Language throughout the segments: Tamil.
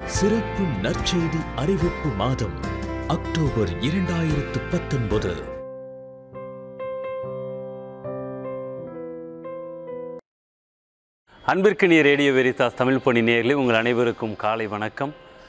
சிறப்பு நற்செய்தி அறிவிப்பு மாதம் அக்டோபர் இரண்டாயிரத்து பத்தொன்பது அன்பிற்கினிய ரேடியோ வெரிதாஸ் தமிழ் பணி நேயர்களே உங்கள் அனைவருக்கும் காலை வணக்கம்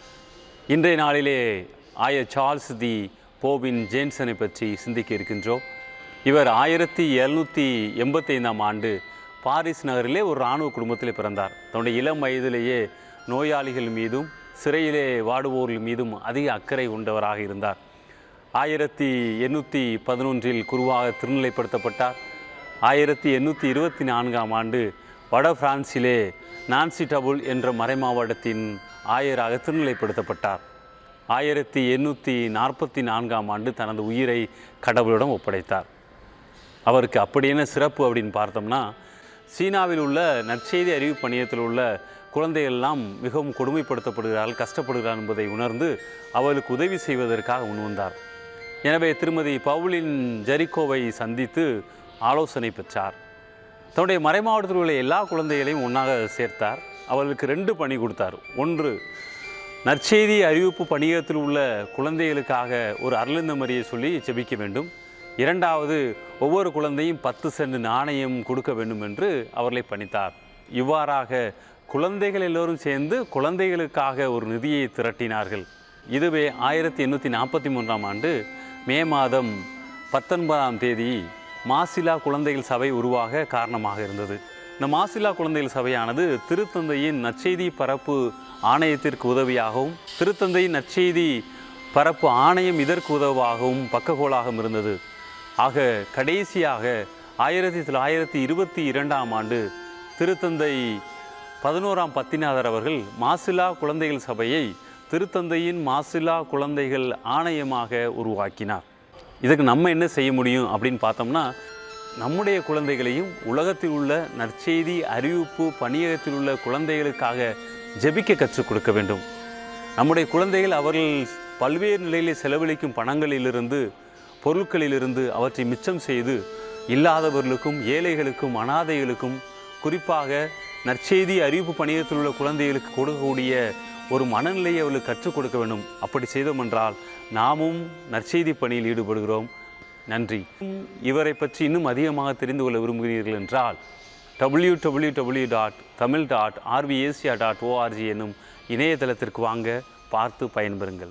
இன்றைய நாளிலே ஆய சார்ல்ஸ் தி போபின் ஜேன்சனை பற்றி சிந்திக்க இருக்கின்றோம் இவர் ஆயிரத்தி எழுநூற்றி எண்பத்தைந்தாம் ஆண்டு பாரிஸ் நகரிலே ஒரு இராணுவ குடும்பத்திலே பிறந்தார் தன்னுடைய இளம் வயதிலேயே நோயாளிகள் மீதும் சிறையிலே வாடுவோர்கள் மீதும் அதிக அக்கறை கொண்டவராக இருந்தார் ஆயிரத்தி எண்ணூற்றி பதினொன்றில் குருவாக திருநிலைப்படுத்தப்பட்டார் ஆயிரத்தி எண்ணூற்றி இருபத்தி நான்காம் ஆண்டு வட பிரான்சிலே நான்சி டபுள் என்ற மறைமாவட்டத்தின் ஆயராக திருநிலைப்படுத்தப்பட்டார் ஆயிரத்தி எண்ணூற்றி நாற்பத்தி நான்காம் ஆண்டு தனது உயிரை கடவுளிடம் ஒப்படைத்தார் அவருக்கு அப்படி என்ன சிறப்பு அப்படின்னு பார்த்தோம்னா சீனாவில் உள்ள நற்செய்தி அறிவு பணியத்தில் உள்ள குழந்தைகள் எல்லாம் மிகவும் கொடுமைப்படுத்தப்படுகிறார்கள் கஷ்டப்படுகிறார் என்பதை உணர்ந்து அவர்களுக்கு உதவி செய்வதற்காக முன்வந்தார் எனவே திருமதி பவுலின் ஜெரிகோவை சந்தித்து ஆலோசனை பெற்றார் தன்னுடைய மறைமாவட்டத்தில் உள்ள எல்லா குழந்தைகளையும் ஒன்றாக சேர்த்தார் அவர்களுக்கு ரெண்டு பணி கொடுத்தார் ஒன்று நற்செய்தி அறிவிப்பு பணியகத்தில் உள்ள குழந்தைகளுக்காக ஒரு அருளிந்த மரியை சொல்லி ஜெபிக்க வேண்டும் இரண்டாவது ஒவ்வொரு குழந்தையும் பத்து சென்ட் நாணயம் கொடுக்க வேண்டும் என்று அவர்களை பணித்தார் இவ்வாறாக குழந்தைகள் எல்லோரும் சேர்ந்து குழந்தைகளுக்காக ஒரு நிதியை திரட்டினார்கள் இதுவே ஆயிரத்தி எண்ணூற்றி நாற்பத்தி மூன்றாம் ஆண்டு மே மாதம் பத்தொன்பதாம் தேதி மாசிலா குழந்தைகள் சபை உருவாக காரணமாக இருந்தது இந்த மாசிலா குழந்தைகள் சபையானது திருத்தந்தையின் நற்செய்தி பரப்பு ஆணையத்திற்கு உதவியாகவும் திருத்தந்தையின் நற்செய்தி பரப்பு ஆணையம் இதற்கு உதவாகவும் பக்ககோலாகவும் இருந்தது ஆக கடைசியாக ஆயிரத்தி தொள்ளாயிரத்தி இருபத்தி இரண்டாம் ஆண்டு திருத்தந்தை பதினோராம் பத்திநாதர் அவர்கள் மாசிலா குழந்தைகள் சபையை திருத்தந்தையின் மாசிலா குழந்தைகள் ஆணையமாக உருவாக்கினார் இதுக்கு நம்ம என்ன செய்ய முடியும் அப்படின்னு பார்த்தோம்னா நம்முடைய குழந்தைகளையும் உலகத்தில் உள்ள நற்செய்தி அறிவிப்பு பணியகத்தில் உள்ள குழந்தைகளுக்காக ஜெபிக்க கற்றுக் கொடுக்க வேண்டும் நம்முடைய குழந்தைகள் அவர்கள் பல்வேறு நிலையிலே செலவழிக்கும் பணங்களிலிருந்து பொருட்களிலிருந்து அவற்றை மிச்சம் செய்து இல்லாதவர்களுக்கும் ஏழைகளுக்கும் அனாதைகளுக்கும் குறிப்பாக நற்செய்தி அறிவிப்பு பணியத்தில் உள்ள குழந்தைகளுக்கு கொடுக்கக்கூடிய ஒரு மனநிலையை அவர்களுக்கு கற்றுக் கொடுக்க வேண்டும் அப்படி செய்தோம் என்றால் நாமும் நற்செய்தி பணியில் ஈடுபடுகிறோம் நன்றி இவரை பற்றி இன்னும் அதிகமாக தெரிந்து கொள்ள விரும்புகிறீர்கள் என்றால் W W W dot Tamil dot R V Asia dot O R G என்னும் இணையதளத்திற்கு வாங்க பார்த்து பயன்பெறுங்கள்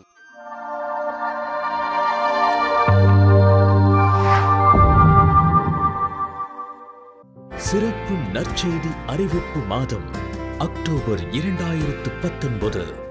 சிறப்பு நற்செய்தி அறிவிப்பு மாதம் அக்டோபர் இரண்டாயிரத்து பத்தொன்பது